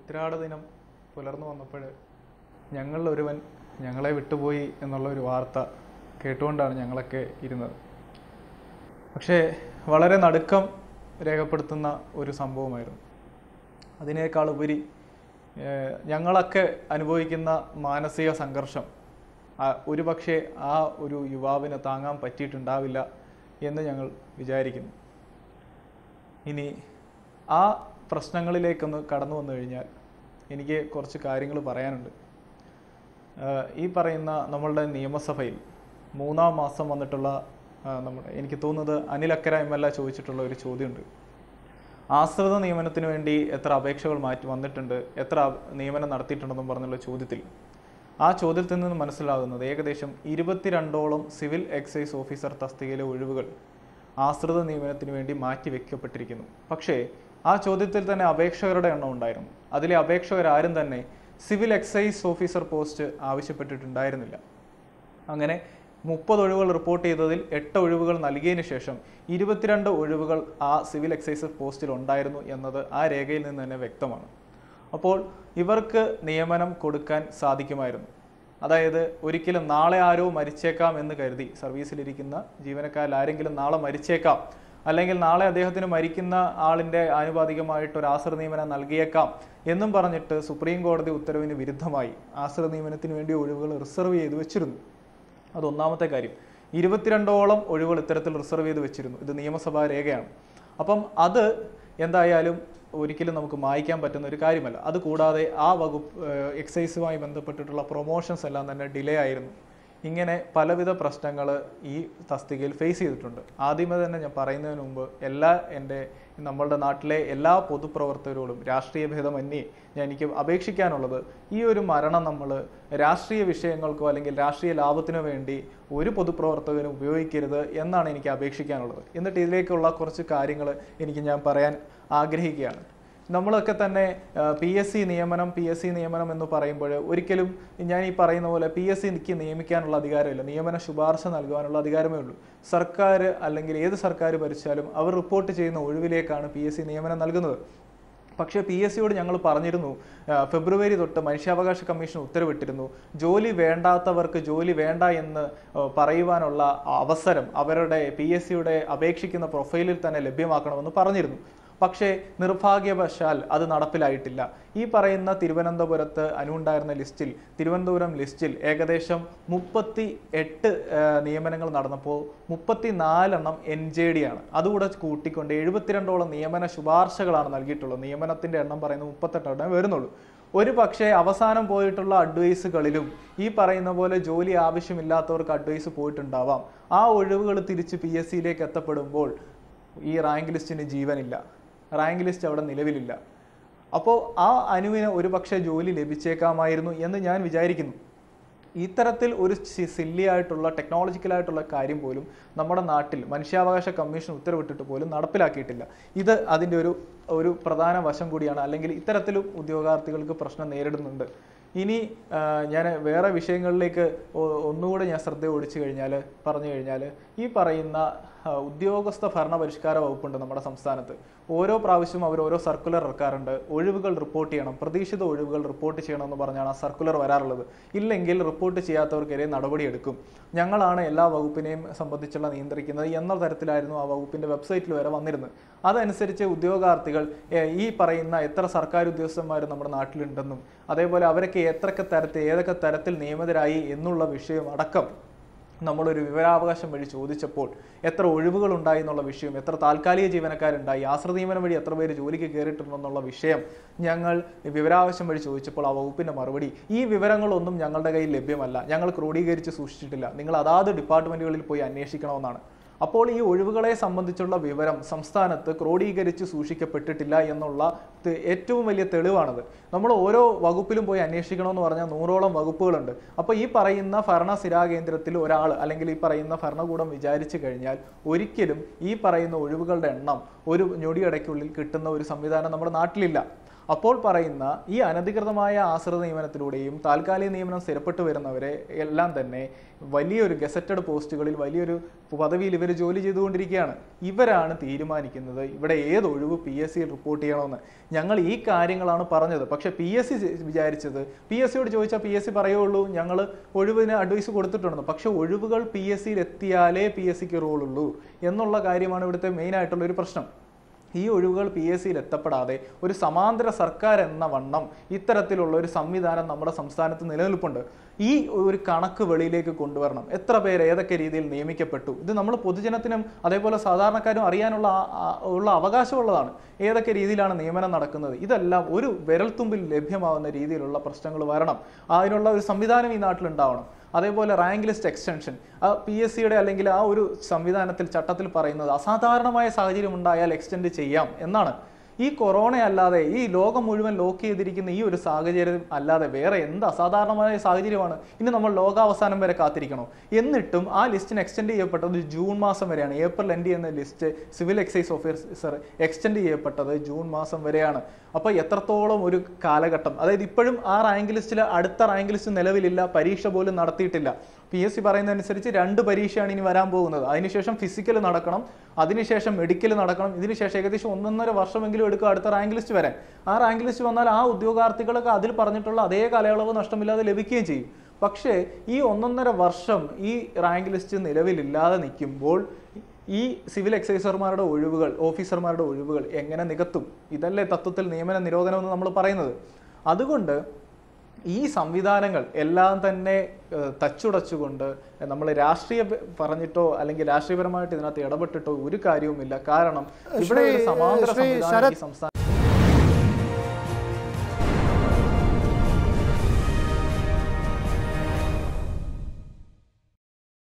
ഉത്തിരാട ദിനം പുലർന്നു വന്നപ്പോൾ ഞങ്ങളിൽ ഒരുവൻ ഞങ്ങളെ വിട്ടുപോയി എന്നുള്ള ഒരു വാർത്ത കേട്ടുകൊണ്ടാണ് ഞങ്ങളൊക്കെ ഇരുന്നത് പക്ഷേ വളരെ നടുക്കം രേഖപ്പെടുത്തുന്ന ഒരു സംഭവമായിരുന്നു അതിനേക്കാൾ ഉപരി ഏഹ്, ഞങ്ങളൊക്കെ അനുഭവിക്കുന്ന മാനസിക സംഘർഷം ആ, ഒരുപക്ഷെ ആ ഒരു യുവാവിന് താങ്ങാൻ പറ്റിയിട്ടുണ്ടാവില്ല എന്ന് ഞങ്ങൾ വിചാരിക്കുന്നു ഇനി ആ പ്രശ്നങ്ങളിലേക്കൊന്ന് കടന്നു വന്നു കഴിഞ്ഞാൽ എനിക്ക് കുറച്ച് കാര്യങ്ങൾ പറയാനുണ്ട് ആഹ് ഈ പറയുന്ന നമ്മളുടെ നിയമസഭയിൽ മൂന്നാം മാസം വന്നിട്ടുള്ള ആഹ് നമ്മുടെ എനിക്ക് തോന്നുന്നത് അനിലക്കര എം എൽ എ ചോദിച്ചിട്ടുള്ള ഒരു ചോദ്യമുണ്ട് ആശ്രിത നിയമനത്തിന് വേണ്ടി എത്ര അപേക്ഷകൾ മാറ്റി വന്നിട്ടുണ്ട് എത്ര അപ് നിയമനം നടത്തിയിട്ടുണ്ടെന്നും പറഞ്ഞുള്ള ചോദ്യത്തിൽ ആ ചോദ്യത്തിൽ നിന്ന് മനസ്സിലാകുന്നത് ഏകദേശം ഇരുപത്തിരണ്ടോളം സിവിൽ എക്സൈസ് ഓഫീസർ തസ്തികയിലെ ഒഴിവുകൾ ആശ്രിത നിയമനത്തിന് വേണ്ടി മാറ്റി വെക്കപ്പെട്ടിരിക്കുന്നു പക്ഷേ ആ ചോദ്യത്തിൽ തന്നെ അപേക്ഷകരുടെ എണ്ണം ഉണ്ടായിരുന്നു അതിലെ അപേക്ഷകർ ആരും തന്നെ സിവിൽ എക്സൈസ് ഓഫീസർ പോസ്റ്റ് ആവശ്യപ്പെട്ടിട്ടുണ്ടായിരുന്നില്ല അങ്ങനെ മുപ്പത് ഒഴിവുകൾ റിപ്പോർട്ട് ചെയ്തതിൽ എട്ട് ഒഴിവുകൾ നൽകിയതിനു ശേഷം ഇരുപത്തിരണ്ട് ഒഴിവുകൾ ആ സിവിൽ എക്സൈസ് പോസ്റ്റിൽ ഉണ്ടായിരുന്നു എന്നത് ആ രേഖയിൽ നിന്ന് തന്നെ വ്യക്തമാണ് അപ്പോൾ ഇവർക്ക് നിയമനം കൊടുക്കാൻ സാധിക്കുമായിരുന്നു അതായത് ഒരിക്കലും നാളെ ആരോ മരിച്ചേക്കാം എന്ന് കരുതി സർവീസിലിരിക്കുന്ന ജീവനക്കാരിൽ ആരെങ്കിലും നാളെ മരിച്ചേക്കാം അല്ലെങ്കിൽ നാളെ അദ്ദേഹത്തിന് മരിക്കുന്ന ആളിന്റെ ആനുപാതികമായിട്ട് ഒരു ആശ്രിത നിയമനം നൽകിയേക്കാം എന്നും പറഞ്ഞിട്ട് സുപ്രീം കോടതി ഉത്തരവിന് വിരുദ്ധമായി ആശ്രിത നിയമനത്തിന് വേണ്ടി ഒഴിവുകൾ റിസർവ് ചെയ്തു വെച്ചിരുന്നു അത് ഒന്നാമത്തെ കാര്യം ഇരുപത്തിരണ്ടോളം ഒഴിവുകൾ ഇത്തരത്തിൽ റിസർവ് ചെയ്ത് വെച്ചിരുന്നു ഇത് നിയമസഭാ രേഖയാണ് അപ്പം അത് എന്തായാലും ഒരിക്കലും നമുക്ക് മായ്ക്കാൻ പറ്റുന്ന ഒരു കാര്യമല്ല അത് കൂടാതെ ആ വകുപ്പ് ഏഹ്, എക്സൈസുമായി ബന്ധപ്പെട്ടിട്ടുള്ള പ്രൊമോഷൻസ് എല്ലാം തന്നെ ഡിലേ ആയിരുന്നു ഇങ്ങനെ പലവിധ പ്രശ്നങ്ങൾ ഈ തസ്തികയിൽ ഫേസ് ചെയ്തിട്ടുണ്ട് ആദ്യമേ തന്നെ ഞാൻ പറയുന്നതിന് മുമ്പ് എല്ലാ എൻ്റെ നമ്മളുടെ നാട്ടിലെ എല്ലാ പൊതുപ്രവർത്തകരോടും രാഷ്ട്രീയ ഭേദമന്യേ ഞാൻ എനിക്ക് അപേക്ഷിക്കാനുള്ളത് ഈ ഒരു മരണം നമ്മൾ രാഷ്ട്രീയ വിഷയങ്ങൾക്കോ അല്ലെങ്കിൽ രാഷ്ട്രീയ ലാഭത്തിനോ വേണ്ടി ഒരു പൊതുപ്രവർത്തകനും ഉപയോഗിക്കരുത് എന്നാണ് എനിക്ക് അപേക്ഷിക്കാനുള്ളത് എന്നിട്ട് ഇതിലേക്കുള്ള കുറച്ച് കാര്യങ്ങൾ എനിക്ക് ഞാൻ പറയാൻ ആഗ്രഹിക്കുകയാണ് നമ്മളൊക്കെ തന്നെ പി എസ് സി നിയമനം പി എസ് സി നിയമനം എന്ന് പറയുമ്പോൾ ഒരിക്കലും ഞാൻ ഈ പറയുന്ന പോലെ പി എസ് സിക്ക് നിയമിക്കാനുള്ള അധികാരമില്ല നിയമന ശുപാർശ നൽകുവാനുള്ള അധികാരമേ ഉള്ളൂ സർക്കാർ അല്ലെങ്കിൽ ഏത് സർക്കാർ ഭരിച്ചാലും അവർ റിപ്പോർട്ട് ചെയ്യുന്ന ഒഴിവിലേക്കാണ് പി എസ് സി നിയമനം നൽകുന്നത് പക്ഷേ പി എസ് സിയോട് ഞങ്ങൾ പറഞ്ഞിരുന്നു ആ, ഫെബ്രുവരി തൊട്ട് മനുഷ്യാവകാശ കമ്മീഷൻ ഉത്തരവിട്ടിരുന്നു ജോലി വേണ്ടാത്തവർക്ക് ജോലി വേണ്ട എന്ന് ആ, പറയുവാനുള്ള അവസരം അവരുടെ പി എസ് സിയുടെ അപേക്ഷിക്കുന്ന പ്രൊഫൈലിൽ തന്നെ ലഭ്യമാക്കണമെന്ന് പറഞ്ഞിരുന്നു പക്ഷേ നിർഭാഗ്യവശാൽ അത് നടപ്പിലായിട്ടില്ല ഈ പറയുന്ന തിരുവനന്തപുരത്ത് അനുണ്ടായിരുന്ന ലിസ്റ്റിൽ തിരുവനന്തപുരം ലിസ്റ്റിൽ ഏകദേശം മുപ്പത്തി എട്ട് നിയമനങ്ങൾ നടന്നപ്പോൾ മുപ്പത്തി നാലെണ്ണം എൻ ജെ ഡി ആണ് അതുകൂടെ കൂട്ടിക്കൊണ്ട് എഴുപത്തിരണ്ടോളം നിയമന ശുപാർശകളാണ് നൽകിയിട്ടുള്ളത് നിയമനത്തിന്റെ എണ്ണം പറയുന്നത് മുപ്പത്തെട്ടെണ്ണേ വരുന്നുള്ളൂ ഒരു പക്ഷേ അവസാനം പോയിട്ടുള്ള അഡ്വൈസുകളിലും ഈ പറയുന്ന പോലെ ജോലി ആവശ്യമില്ലാത്തവർക്ക് അഡ്വൈസ് പോയിട്ടുണ്ടാവാം ആ ഒഴിവുകൾ തിരിച്ച് പി എസ് സിയിലേക്ക് എത്തപ്പെടുമ്പോൾ ഈ റാങ്ക് ലിസ്റ്റിന് ജീവനില്ല റാങ്ക് ലിസ്റ്റ് അവിടെ നിലവിലില്ല അപ്പോൾ ആ അനുവിന് ഒരു പക്ഷേ ജോലി ലഭിച്ചേക്കാമായിരുന്നു എന്ന് ഞാൻ വിചാരിക്കുന്നു ഇത്തരത്തിൽ ഒരു സി- സില്ലിയായിട്ടുള്ള ടെക്നോളജിക്കലായിട്ടുള്ള കാര്യം പോലും നമ്മുടെ നാട്ടിൽ മനുഷ്യാവകാശ കമ്മീഷൻ ഉത്തരവിട്ടിട്ട് പോലും നടപ്പിലാക്കിയിട്ടില്ല ഇത് അതിൻ്റെ ഒരു ഒരു പ്രധാന വശം കൂടിയാണ് അല്ലെങ്കിൽ ഇത്തരത്തിലും ഉദ്യോഗാർത്ഥികൾക്ക് പ്രശ്നം നേരിടുന്നുണ്ട് ഇനി ഞാൻ വേറെ വിഷയങ്ങളിലേക്ക് ഒ- ഒന്നുകൂടെ ഞാൻ ശ്രദ്ധ ഓടിച്ചു കഴിഞ്ഞാൽ പറഞ്ഞു കഴിഞ്ഞാൽ ഈ പറയുന്ന ആ, ഉദ്യോഗസ്ഥ ഭരണ പരിഷ്കാര വകുപ്പുണ്ട് നമ്മുടെ സംസ്ഥാനത്ത് ഓരോ പ്രാവശ്യവും അവർ ഓരോ സർക്കുലർ ഇറക്കാറുണ്ട് ഒഴിവുകൾ റിപ്പോർട്ട് ചെയ്യണം പ്രതീക്ഷിത ഒഴിവുകൾ റിപ്പോർട്ട് ചെയ്യണം എന്ന് പറഞ്ഞാണ് ആ സർക്കുലർ വരാറുള്ളത് ഇല്ലെങ്കിൽ റിപ്പോർട്ട് ചെയ്യാത്തവർക്കെതിരെ നടപടിയെടുക്കും ഞങ്ങളാണ് എല്ലാ വകുപ്പിനെയും സംബന്ധിച്ചുള്ള നിയന്ത്രിക്കുന്നത് എന്ന തരത്തിലായിരുന്നു ആ വകുപ്പിന്റെ വെബ്സൈറ്റിൽ വരെ വന്നിരുന്നത് അതനുസരിച്ച് ഉദ്യോഗാർത്ഥികൾ ഏഹ്, ഈ പറയുന്ന എത്ര സർക്കാർ ഉദ്യോഗസ്ഥന്മാർ നമ്മുടെ നാട്ടിലുണ്ടെന്നും അതേപോലെ അവരൊക്കെ എത്രയൊക്കെ തരത്തിൽ ഏതൊക്കെ തരത്തിൽ നിയമിതരായി എന്നുള്ള വിഷയം അടക്കം നമ്മളൊരു വിവരാവകാശം വഴി ചോദിച്ചപ്പോൾ എത്ര ഒഴിവുകൾ ഉണ്ടായി എന്നുള്ള വിഷയം എത്ര താൽക്കാലിക ജീവനക്കാരുണ്ടായി ആശ്രിത നിയമനം വഴി എത്ര പേര് ജോലിക്ക് കയറിയിട്ടുണ്ടെന്നുള്ള വിഷയം ഞങ്ങൾ വിവരാവകാശം വഴി ചോദിച്ചപ്പോൾ ആ വകുപ്പിന്റെ മറുപടി ഈ വിവരങ്ങളൊന്നും ഞങ്ങളുടെ കയ്യിൽ ലഭ്യമല്ല ഞങ്ങൾ ക്രോഡീകരിച്ച് സൂക്ഷിച്ചിട്ടില്ല നിങ്ങൾ അതാത് ഡിപ്പാർട്ട്മെന്റുകളിൽ പോയി അന്വേഷിക്കണമെന്നാണ് അപ്പോൾ ഈ ഒഴിവുകളെ സംബന്ധിച്ചുള്ള വിവരം സംസ്ഥാനത്ത് ക്രോഡീകരിച്ച് സൂക്ഷിക്കപ്പെട്ടിട്ടില്ല എന്നുള്ള ത- ഏറ്റവും വലിയ തെളിവാണത് നമ്മൾ ഓരോ വകുപ്പിലും പോയി അന്വേഷിക്കണമെന്ന് പറഞ്ഞാൽ നൂറോളം വകുപ്പുകളുണ്ട് അപ്പോൾ ഈ പറയുന്ന ഭരണസിരാ കേന്ദ്രത്തിൽ ഒരാൾ അല്ലെങ്കിൽ ഈ പറയുന്ന ഭരണകൂടം വിചാരിച്ചു കഴിഞ്ഞാൽ ഒരിക്കലും ഈ പറയുന്ന ഒഴിവുകളുടെ എണ്ണം ഒരു ഞൊടിയടയ്ക്കുള്ളിൽ കിട്ടുന്ന ഒരു സംവിധാനം നമ്മുടെ നാട്ടിലില്ല അപ്പോൾ പറയുന്ന ഈ അനധികൃതമായ ആശ്രിത നിയമനത്തിലൂടെയും താൽക്കാലിക നിയമനം സ്ഥിരപ്പെട്ടു വരുന്നവരെ എല്ലാം തന്നെ വലിയൊരു ഗസറ്റഡ് പോസ്റ്റുകളിൽ വലിയൊരു പദവിയിൽ ഇവർ ജോലി ചെയ്തുകൊണ്ടിരിക്കുകയാണ് ഇവരാണ് തീരുമാനിക്കുന്നത് ഇവിടെ ഏത് ഒഴിവ് പി എസ് സി റിപ്പോർട്ട് ചെയ്യണമെന്ന് ഞങ്ങൾ ഈ കാര്യങ്ങളാണ് പറഞ്ഞത് പക്ഷേ പി എസ് സി വിചാരിച്ചത് പി എസ് സിയോട് ചോദിച്ചാൽ പി എസ് സി പറയുള്ളൂ ഞങ്ങൾ ഒഴിവിന് അഡ്വൈസ് കൊടുത്തിട്ടുണ്ടെന്ന് പക്ഷേ ഒഴിവുകൾ പി എസ് സിയിൽ എത്തിയാലേ പി എസ് സിക്ക് റോളുള്ളൂ എന്നുള്ള കാര്യമാണ് ഇവിടുത്തെ മെയിൻ ആയിട്ടുള്ള ഒരു പ്രശ്നം ഈ ഒഴിവുകൾ പി എസ് സിയിൽ എത്തപ്പെടാതെ ഒരു സമാന്തര സർക്കാർ എന്ന വണ്ണം ഇത്തരത്തിലുള്ള ഒരു സംവിധാനം നമ്മുടെ സംസ്ഥാനത്ത് നിലനിൽപ്പുണ്ട് ഈ ഒരു കണക്ക് വെളിയിലേക്ക് കൊണ്ടുവരണം എത്ര പേര് ഏതൊക്കെ രീതിയിൽ നിയമിക്കപ്പെട്ടു ഇത് നമ്മൾ പൊതുജനത്തിനും അതേപോലെ സാധാരണക്കാരും അറിയാനുള്ള ആ- ആ- ഉള്ള അവകാശമുള്ളതാണ് ഏതൊക്കെ രീതിയിലാണ് നിയമനം നടക്കുന്നത് ഇതെല്ലാം ഒരു വിരൽത്തുമ്പിൽ ലഭ്യമാവുന്ന രീതിയിലുള്ള പ്രശ്നങ്ങൾ വരണം അതിനുള്ള ഒരു സംവിധാനം ഈ നാട്ടിലുണ്ടാവണം അതേപോലെ റാങ്ക് ലിസ്റ്റ് എക്സ്റ്റൻഷൻ ആ പി എസ് സിയുടെ അല്ലെങ്കിൽ ആ ഒരു സംവിധാനത്തിൽ ചട്ടത്തിൽ പറയുന്നത് അസാധാരണമായ സാഹചര്യം ഉണ്ടായാൽ എക്സ്റ്റെൻഡ് ചെയ്യാം എന്നാണ് ഈ കൊറോണ അല്ലാതെ ഈ ലോകം മുഴുവൻ ലോക്ക് ചെയ്തിരിക്കുന്ന ഈ ഒരു സാഹചര്യം അല്ലാതെ വേറെ എന്ത് അസാധാരണമായ സാഹചര്യമാണ് ഇനി നമ്മൾ ലോകാവസാനം വരെ കാത്തിരിക്കണോ എന്നിട്ടും ആ ലിസ്റ്റിന് എക്സ്റ്റെൻഡ് ചെയ്യപ്പെട്ടത് ജൂൺ മാസം വരെയാണ് ഏപ്രിൽ എൻഡ് ചെയ്യുന്ന list civil excise officer extend ചെയ്യപ്പെട്ടത് ജൂൺ മാസം വരെയാണ് അപ്പോൾ എത്രത്തോളം ഒരു കാലഘട്ടം അതായത് ഇപ്പോഴും ആ റാങ്ക് ലിസ്റ്റിൽ അടുത്ത റാങ്ക് ലിസ്റ്റ് നിലവിലില്ല പരീക്ഷ പോലും നടത്തിയിട്ടില്ല പി എസ് സി പറയുന്നതനുസരിച്ച് രണ്ട് പരീക്ഷയാണ് ഇനി വരാൻ പോകുന്നത് അതിനുശേഷം ഫിസിക്കൽ നടക്കണം അതിനുശേഷം മെഡിക്കൽ നടക്കണം ഇതിനുശേഷം ഏകദേശം ഒന്നൊന്നര വർഷമെങ്കിലും എടുക്കും അടുത്ത റാങ്ക് ലിസ്റ്റ് വരാൻ ആ റാങ്ക് ലിസ്റ്റ് വന്നാൽ ആ ഉദ്യോഗാർത്ഥികൾക്ക് അതിൽ പറഞ്ഞിട്ടുള്ള അതേ കാലയളവ് നഷ്ടമില്ലാതെ ലഭിക്കുകയും ചെയ്യും പക്ഷേ ഈ ഒന്നൊന്നര വർഷം ഈ റാങ്ക് ലിസ്റ്റ് നിലവിലില്ലാതെ നിൽക്കുമ്പോൾ ഈ സിവിൽ എക്സൈസർമാരുടെ ഒഴിവുകൾ ഓഫീസർമാരുടെ ഒഴിവുകൾ എങ്ങനെ നികത്തും ഇതല്ലേ തത്വത്തിൽ നിയമന നിരോധനം എന്ന് നമ്മൾ പറയുന്നത് അതുകൊണ്ട് ഈ സംവിധാനങ്ങൾ എല്ലാം തന്നെ ഏഹ്, തച്ചുടച്ചുകൊണ്ട് നമ്മൾ രാഷ്ട്രീയ പ- പറഞ്ഞിട്ടോ അല്ലെങ്കിൽ രാഷ്ട്രീയപരമായിട്ട് ഇതിനകത്ത് ഇടപെട്ടിട്ടോ ഒരു കാര്യവുമില്ല കാരണം ഇവിടെ ഒരു ശ്രീ- സമാന്തര ശ്രീ സംവിധാനം ശരത് ഈ സംസ്ഥാന